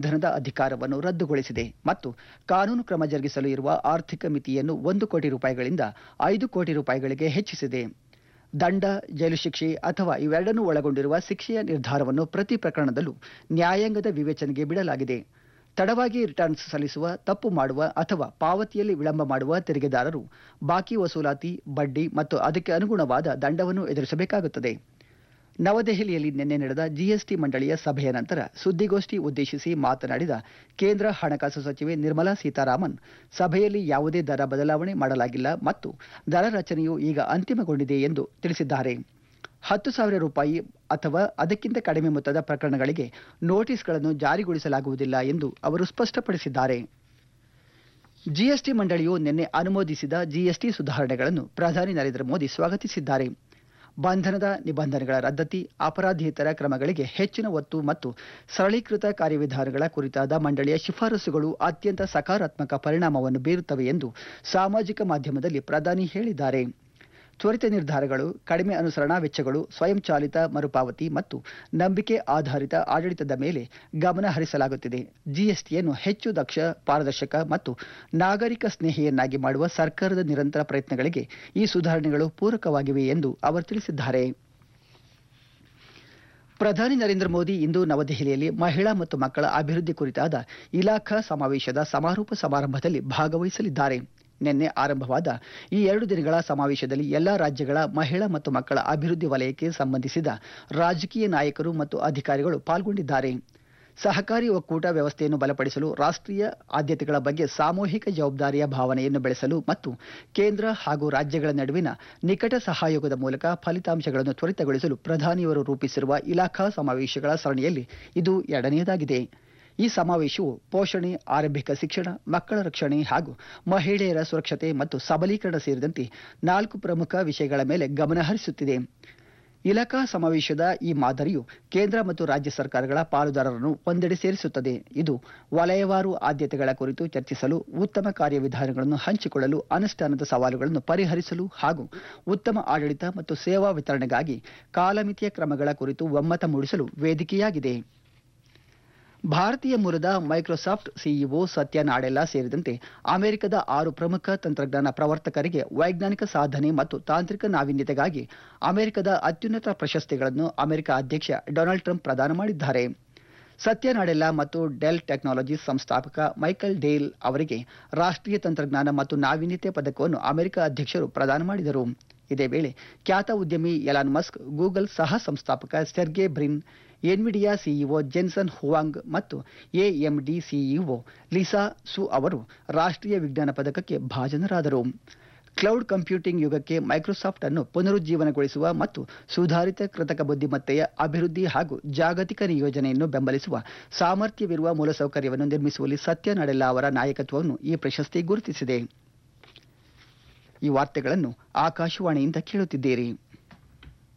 ವಾಗ್ದಾನದ ಅಧಿಕಾರವನ್ನು ರದ್ದುಗೊಳಿಸಿದೆ ಮತ್ತು ಕಾನೂನು ಕ್ರಮ ಜರುಗಿಸಲು ಇರುವ ಆರ್ಥಿಕ ಮಿತಿಯನ್ನು ಒಂದು ಕೋಟಿ ರೂಪಾಯಿಗಳಿಂದ ಐದು ಕೋಟಿ ರೂಪಾಯಿಗಳಿಗೆ ಹೆಚ್ಚಿಸಿದೆ ದಂಡ ಜೈಲು ಶಿಕ್ಷೆ ಅಥವಾ ಇವೆರಡನ್ನೂ ಒಳಗೊಂಡಿರುವ ಶಿಕ್ಷೆಯ ನಿರ್ಧಾರವನ್ನು ಪ್ರತಿ ಪ್ರಕರಣದಲ್ಲೂ ನ್ಯಾಯಾಂಗದ ವಿವೇಚನೆಗೆ ಬಿಡಲಾಗಿದೆ ತಡವಾಗಿ ರಿಟರ್ನ್ಸ್ ಸಲ್ಲಿಸುವ ತಪ್ಪು ಮಾಡುವ ಅಥವಾ ಪಾವತಿಯಲ್ಲಿ ವಿಳಂಬ ಮಾಡುವ ತೆರಿಗೆದಾರರು ಬಾಕಿ ವಸೂಲಾತಿ ಬಡ್ಡಿ ಮತ್ತು ಅದಕ್ಕೆ ಅನುಗುಣವಾದ ದಂಡವನ್ನು ಎದುರಿಸಬೇಕಾಗುತ್ತದೆ ನವದೆಹಲಿಯಲ್ಲಿ ನಿನ್ನೆ ನಡೆದ ಜಿಎಸ್ಟಿ ಮಂಡಳಿಯ ಸಭೆಯ ನಂತರ ಸುದ್ದಿಗೋಷ್ಠಿ ಉದ್ದೇಶಿಸಿ ಮಾತನಾಡಿದ ಕೇಂದ್ರ ಹಣಕಾಸು ಸಚಿವೆ ನಿರ್ಮಲಾ ಸೀತಾರಾಮನ್ ಸಭೆಯಲ್ಲಿ ಯಾವುದೇ ದರ ಬದಲಾವಣೆ ಮಾಡಲಾಗಿಲ್ಲ ಮತ್ತು ದರ ರಚನೆಯು ಈಗ ಅಂತಿಮಗೊಂಡಿದೆ ಎಂದು ತಿಳಿಸಿದ್ದಾರೆ ಹತ್ತು ಸಾವಿರ ರೂಪಾಯಿ ಅಥವಾ ಅದಕ್ಕಿಂತ ಕಡಿಮೆ ಮೊತ್ತದ ಪ್ರಕರಣಗಳಿಗೆ ನೋಟಿಸ್ಗಳನ್ನು ಜಾರಿಗೊಳಿಸಲಾಗುವುದಿಲ್ಲ ಎಂದು ಅವರು ಸ್ಪಷ್ಟಪಡಿಸಿದ್ದಾರೆ ಜಿಎಸ್ಟಿ ಮಂಡಳಿಯು ನಿನ್ನೆ ಅನುಮೋದಿಸಿದ ಜಿಎಸ್ಟಿ ಸುಧಾರಣೆಗಳನ್ನು ಪ್ರಧಾನಿ ನರೇಂದ್ರ ಮೋದಿ ಸ್ವಾಗತಿಸಿದ್ದಾರೆ ಬಂಧನದ ನಿಬಂಧನೆಗಳ ರದ್ದತಿ ಅಪರಾಧೇತರ ಕ್ರಮಗಳಿಗೆ ಹೆಚ್ಚಿನ ಒತ್ತು ಮತ್ತು ಸರಳೀಕೃತ ಕಾರ್ಯವಿಧಾನಗಳ ಕುರಿತಾದ ಮಂಡಳಿಯ ಶಿಫಾರಸುಗಳು ಅತ್ಯಂತ ಸಕಾರಾತ್ಮಕ ಪರಿಣಾಮವನ್ನು ಬೀರುತ್ತವೆ ಎಂದು ಸಾಮಾಜಿಕ ಮಾಧ್ಯಮದಲ್ಲಿ ಪ್ರಧಾನಿ ಹೇಳಿದ್ದಾರೆ ತ್ವರಿತ ನಿರ್ಧಾರಗಳು ಕಡಿಮೆ ಅನುಸರಣಾ ವೆಚ್ಚಗಳು ಸ್ವಯಂಚಾಲಿತ ಮರುಪಾವತಿ ಮತ್ತು ನಂಬಿಕೆ ಆಧಾರಿತ ಆಡಳಿತದ ಮೇಲೆ ಗಮನ ಹರಿಸಲಾಗುತ್ತಿದೆ ಜಿಎಸ್ಟಿಯನ್ನು ಹೆಚ್ಚು ದಕ್ಷ ಪಾರದರ್ಶಕ ಮತ್ತು ನಾಗರಿಕ ಸ್ನೇಹಿಯನ್ನಾಗಿ ಮಾಡುವ ಸರ್ಕಾರದ ನಿರಂತರ ಪ್ರಯತ್ನಗಳಿಗೆ ಈ ಸುಧಾರಣೆಗಳು ಪೂರಕವಾಗಿವೆ ಎಂದು ಅವರು ತಿಳಿಸಿದ್ದಾರೆ ಪ್ರಧಾನಿ ನರೇಂದ್ರ ಮೋದಿ ಇಂದು ನವದೆಹಲಿಯಲ್ಲಿ ಮಹಿಳಾ ಮತ್ತು ಮಕ್ಕಳ ಅಭಿವೃದ್ಧಿ ಕುರಿತಾದ ಇಲಾಖಾ ಸಮಾವೇಶದ ಸಮಾರೋಪ ಸಮಾರಂಭದಲ್ಲಿ ಭಾಗವಹಿಸಲಿದ್ದಾರೆ ನಿನ್ನೆ ಆರಂಭವಾದ ಈ ಎರಡು ದಿನಗಳ ಸಮಾವೇಶದಲ್ಲಿ ಎಲ್ಲಾ ರಾಜ್ಯಗಳ ಮಹಿಳಾ ಮತ್ತು ಮಕ್ಕಳ ಅಭಿವೃದ್ಧಿ ವಲಯಕ್ಕೆ ಸಂಬಂಧಿಸಿದ ರಾಜಕೀಯ ನಾಯಕರು ಮತ್ತು ಅಧಿಕಾರಿಗಳು ಪಾಲ್ಗೊಂಡಿದ್ದಾರೆ ಸಹಕಾರಿ ಒಕ್ಕೂಟ ವ್ಯವಸ್ಥೆಯನ್ನು ಬಲಪಡಿಸಲು ರಾಷ್ಟ್ರೀಯ ಆದ್ಯತೆಗಳ ಬಗ್ಗೆ ಸಾಮೂಹಿಕ ಜವಾಬ್ದಾರಿಯ ಭಾವನೆಯನ್ನು ಬೆಳೆಸಲು ಮತ್ತು ಕೇಂದ್ರ ಹಾಗೂ ರಾಜ್ಯಗಳ ನಡುವಿನ ನಿಕಟ ಸಹಯೋಗದ ಮೂಲಕ ಫಲಿತಾಂಶಗಳನ್ನು ತ್ವರಿತಗೊಳಿಸಲು ಪ್ರಧಾನಿಯವರು ರೂಪಿಸಿರುವ ಇಲಾಖಾ ಸಮಾವೇಶಗಳ ಸರಣಿಯಲ್ಲಿ ಇದು ಎರಡನೆಯದಾಗಿದೆ ಈ ಸಮಾವೇಶವು ಪೋಷಣೆ ಆರಂಭಿಕ ಶಿಕ್ಷಣ ಮಕ್ಕಳ ರಕ್ಷಣೆ ಹಾಗೂ ಮಹಿಳೆಯರ ಸುರಕ್ಷತೆ ಮತ್ತು ಸಬಲೀಕರಣ ಸೇರಿದಂತೆ ನಾಲ್ಕು ಪ್ರಮುಖ ವಿಷಯಗಳ ಮೇಲೆ ಗಮನ ಹರಿಸುತ್ತಿದೆ ಇಲಾಖಾ ಸಮಾವೇಶದ ಈ ಮಾದರಿಯು ಕೇಂದ್ರ ಮತ್ತು ರಾಜ್ಯ ಸರ್ಕಾರಗಳ ಪಾಲುದಾರರನ್ನು ಒಂದೆಡೆ ಸೇರಿಸುತ್ತದೆ ಇದು ವಲಯವಾರು ಆದ್ಯತೆಗಳ ಕುರಿತು ಚರ್ಚಿಸಲು ಉತ್ತಮ ಕಾರ್ಯವಿಧಾನಗಳನ್ನು ಹಂಚಿಕೊಳ್ಳಲು ಅನುಷ್ಠಾನದ ಸವಾಲುಗಳನ್ನು ಪರಿಹರಿಸಲು ಹಾಗೂ ಉತ್ತಮ ಆಡಳಿತ ಮತ್ತು ಸೇವಾ ವಿತರಣೆಗಾಗಿ ಕಾಲಮಿತಿಯ ಕ್ರಮಗಳ ಕುರಿತು ಒಮ್ಮತ ಮೂಡಿಸಲು ವೇದಿಕೆಯಾಗಿದೆ ಭಾರತೀಯ ಮೂಲದ ಮೈಕ್ರೋಸಾಫ್ಟ್ ಸಿಇಒ ಸತ್ಯ ನಾಡೆಲ್ಲಾ ಸೇರಿದಂತೆ ಅಮೆರಿಕದ ಆರು ಪ್ರಮುಖ ತಂತ್ರಜ್ಞಾನ ಪ್ರವರ್ತಕರಿಗೆ ವೈಜ್ಞಾನಿಕ ಸಾಧನೆ ಮತ್ತು ತಾಂತ್ರಿಕ ನಾವೀನ್ಯತೆಗಾಗಿ ಅಮೆರಿಕದ ಅತ್ಯುನ್ನತ ಪ್ರಶಸ್ತಿಗಳನ್ನು ಅಮೆರಿಕ ಅಧ್ಯಕ್ಷ ಡೊನಾಲ್ಡ್ ಟ್ರಂಪ್ ಪ್ರದಾನ ಮಾಡಿದ್ದಾರೆ ಸತ್ಯ ನಾಡೆಲ್ಲಾ ಮತ್ತು ಡೆಲ್ ಟೆಕ್ನಾಲಜೀಸ್ ಸಂಸ್ಥಾಪಕ ಮೈಕಲ್ ಡೇಲ್ ಅವರಿಗೆ ರಾಷ್ಟ್ರೀಯ ತಂತ್ರಜ್ಞಾನ ಮತ್ತು ನಾವೀನ್ಯತೆ ಪದಕವನ್ನು ಅಮೆರಿಕ ಅಧ್ಯಕ್ಷರು ಪ್ರದಾನ ಮಾಡಿದರು ಇದೇ ವೇಳೆ ಖ್ಯಾತ ಉದ್ಯಮಿ ಎಲಾನ್ ಮಸ್ಕ್ ಗೂಗಲ್ ಸಹ ಸಂಸ್ಥಾಪಕ Sergey Brin Nvidia CEO Jensen Huang ಮತ್ತು ಎಎಂಡಿ ಸಿಇಒ ಲಿಸಾ ಸು ಅವರು ರಾಷ್ಟ್ರೀಯ ವಿಜ್ಞಾನ ಪದಕಕ್ಕೆ ಭಾಜನರಾದರು ಕ್ಲೌಡ್ ಕಂಪ್ಯೂಟಿಂಗ್ ಯುಗಕ್ಕೆ ಮೈಕ್ರೋಸಾಫ್ಟ್ ಅನ್ನು ಪುನರುಜ್ಜೀವನಗೊಳಿಸುವ ಮತ್ತು ಸುಧಾರಿತ ಕೃತಕ ಬುದ್ಧಿಮತ್ತೆಯ ಅಭಿವೃದ್ಧಿ ಹಾಗೂ ಜಾಗತಿಕ ನಿಯೋಜನೆಯನ್ನು ಬೆಂಬಲಿಸುವ ಸಾಮರ್ಥ್ಯವಿರುವ ಮೂಲಸೌಕರ್ಯವನ್ನು ನಿರ್ಮಿಸುವಲ್ಲಿ ಸತ್ಯ ನಡೆಲ್ಲ ಅವರ ನಾಯಕತ್ವವನ್ನು ಈ ಪ್ರಶಸ್ತಿ ಗುರುತಿಸಿದೆ ಈ ವಾರ್ತೆಗಳನ್ನು ಆಕಾಶವಾಣಿಯಿಂದ ಕೇಳುತ್ತಿದ್ದೀರಿ